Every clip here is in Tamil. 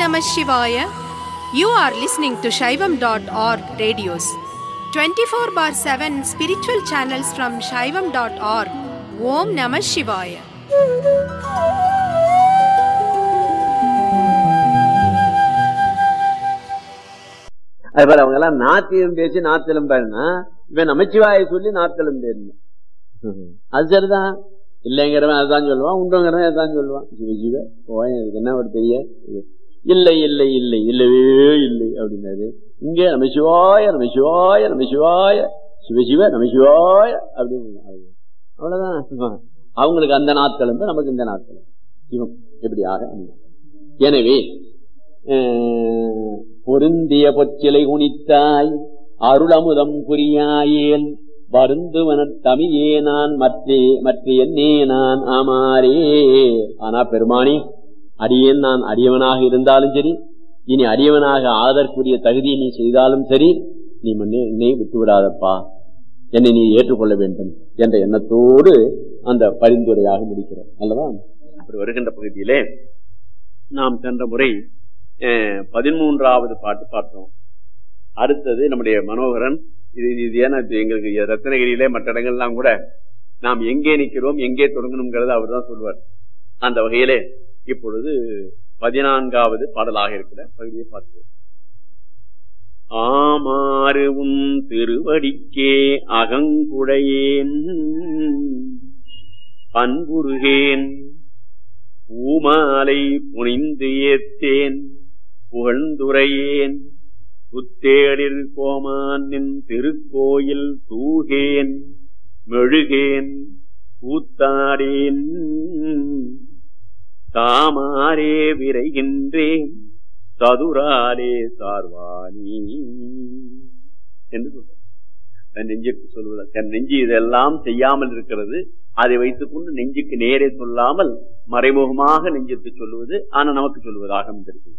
Namah Shivaya. You are listening to Shaivam.org radios. 24 bar 7 spiritual channels from Shaivam.org. Om Namah Shivaya. அது பாரு அவங்க எல்லாம் நாத்தியம் பேசி நாத்திலம் பேருனா இவன் நமச்சிவாய சொல்லி நாத்திலம் பேரணும் அது சரிதான் இல்லைங்கிறவன் அதுதான் சொல்லுவான் உண்டுங்கிறவன் அதுதான் சொல்லுவான் சிவ சிவ போய் இதுக்கு என்ன ஒரு பெரிய இது. இல்லை இல்லை இல்லை இல்லவே இல்லை அப்படின்னாரு இங்க நமசிவாய நமசிவாய நமசிவாய சிவ சிவ நமசிவாய அப்படின்னு அவ்வளவுதான் அவங்களுக்கு அந்த நாட்களும் நமக்கு இந்த நாட்களும் சிவம் எப்படியாக அமையும். எனவே அஹ், பொருந்திய பொச்சிலை குனித்தாய் அருளமுதம் புரியாயேல் வருந்துவன தமிழே நான் மற்றே மற்ற என்னே நான் ஆமாரே ஆனா பெருமானி அடியேன் நான் அடியவனாக இருந்தாலும் சரி இனி அடியவனாக ஆதற்குரிய தகுதியை நீ செய்தாலும் சரி நீ மன்னே என்னை விட்டு விடாதப்பா என்னை நீ ஏற்றுக்கொள்ள வேண்டும் என்ற எண்ணத்தோடு அந்த பரிந்துரையாக முடிக்கிறோம் அல்லவா அப்படி வருகின்ற பகுதியிலே நாம் சென்ற முறை அஹ், பதிமூன்றாவது பாட்டு பார்த்தோம் அடுத்தது நம்முடைய மனோகரன் இது இது ஏன்னா இது எங்களுக்கு ரத்னகிரியிலே மற்ற இடங்கள்லாம் கூட நாம் எங்கே நிற்கிறோம் எங்கே தொடங்கணுங்கிறத அவர் தான் சொல்வார் அந்த வகையிலே இப்பொழுது பதினான்காவது பாடலாக இருக்கிற பகுதியை பார்க்கிறோம் ஆமாறு உன் திருவடிக்கே அகங்குடையேன் அன்புருகேன் பூமாலை புனிந்து ஏத்தேன் புகழ்ந்துரையேன் புத்தேடில் கோமானின் திருக்கோயில் தூகேன் மெழுகேன் கூத்தாடேன் தாமாரே விரைகின்றேன் சதுராலே சார்வாணி என்று சொல்றார் தன் நெஞ்சிற்கு சொல்வது தன் நெஞ்சு இதெல்லாம் செய்யாமல் இருக்கிறது அதை வைத்துக் கொண்டு நெஞ்சுக்கு நேரே சொல்லாமல் மறைமுகமாக நெஞ்சிற்கு சொல்லுவது ஆனா நமக்கு சொல்வதாக அமைந்திருக்கிறது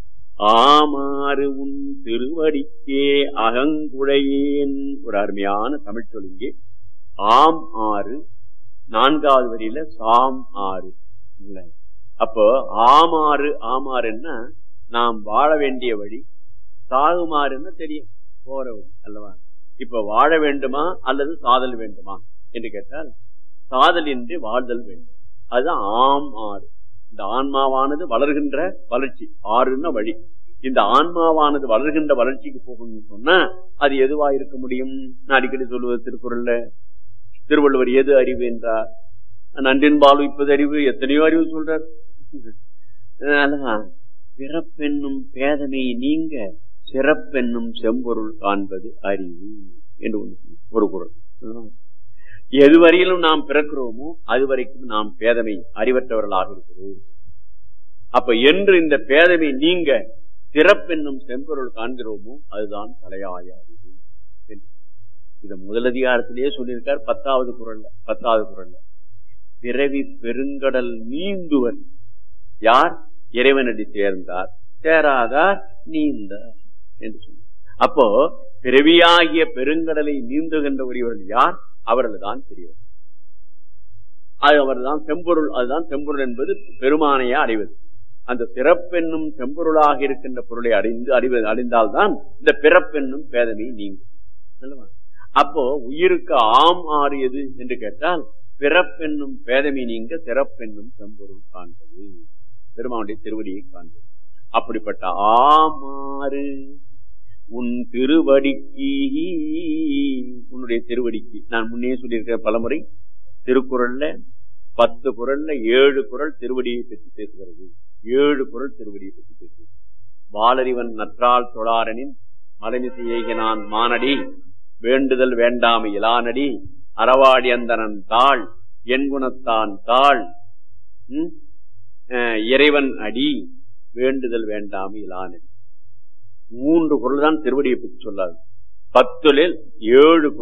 ஆமாறு உன் திருவடிக்கே அகங்குழையேன் ஒரு அருமையான தமிழ் சொல்லிங்கே ஆம் ஆறு நான்காவது வரியில சாம் ஆறு இல்ல அப்போ ஆமாறு ஆமாறுன்னா நாம் வாழ வேண்டிய வழி சாகுமாறுன்னா தெரியும் போற வழி அல்லவா இப்ப வாழ வேண்டுமா அல்லது சாதல் வேண்டுமா என்று கேட்டால் சாதல் என்று வாழ்தல் வேண்டும் அதுதான் ஆம் ஆறு இந்த ஆன்மாவானது வளர்கின்ற வளர்ச்சி ஆறுன்னா வழி இந்த ஆன்மாவானது வளர்கின்ற வளர்ச்சிக்கு போகணும்னு சொன்னா அது எதுவா இருக்க முடியும் நான் அடிக்கடி சொல்லுவது திருக்குறள்ல திருவள்ளுவர் எது அறிவு என்றார் நன்றின்பால் இப்பது அறிவு எத்தனையோ அறிவு சொல்றார் அதனாலதான் பிறப்பென்னும் பேதமை நீங்க சிறப்பென்னும் செம்பொருள் காண்பது அறிவு என்று ஒண்ணு ஒரு குரல் எதுவரையிலும் நாம் பிறக்கிறோமோ அது வரைக்கும் நாம் பேதமை அறிவற்றவர்களாக இருக்கிறோம் அப்ப என்று இந்த பேதமை நீங்க சிறப்பென்னும் செம்பொருள் காண்கிறோமோ அதுதான் தலையாய அறிவு என்று. இத முதலதிகாரத்திலேயே சொல்லியிருக்கார் பத்தாவது குரல்ல பத்தாவது குரல்ல பிறவி பெருங்கடல் நீந்துவன் யார் இறைவனடி சேர்ந்தார் சேராதார் நீந்தார் என்று சொன்னார் அப்போ பிறவியாகிய பெருங்கடலை நீந்துகின்ற ஒருவர்கள் யார் அவர்கள் தான் பெரியவர் அது அவர்தான் செம்பொருள் அதுதான் செம்பொருள் என்பது பெருமானையே அடைவது அந்த சிறப்பென்னும் செம்பொருளாக இருக்கின்ற பொருளை அடைந்து அறிவது அடைந்தால்தான் இந்த பிறப்பென்னும் பேதமை நீங்கும் அல்லவா? அப்போ உயிருக்கு ஆம் ஆறு எது என்று கேட்டால் பிறப்பென்னும் பேதமை நீங்க சிறப்பென்னும் செம்பொருள் காண்பது பெருமானுடைய திருவடியை காண்பது அப்படிப்பட்ட ஆமாறு உன் திருவடிக்கு உன்னுடைய திருவடிக்கு நான் முன்னே சொல்லியிருக்கிற பலமுறை திருக்குறள்ல பத்து குரல்ல ஏழு குரல் திருவடியை பற்றி பேசுகிறது ஏழு குரல் திருவடியை பற்றி பேசுகிறது வாளறிவன் நற்றால் தொழாரனின் மலைமிசை ஏகினான் மானடி வேண்டுதல் வேண்டாமை இலானடி அறவாடி அந்தனன் தாள் என் குணத்தான் தாள் ம்? அஹ் இறைவன் அடி வேண்டுதல் வேண்டாமை இலானடி மூன்று குரல் தான் திருவடியை பற்றி சொல்லாது பத்துலில் ஏழு குரல்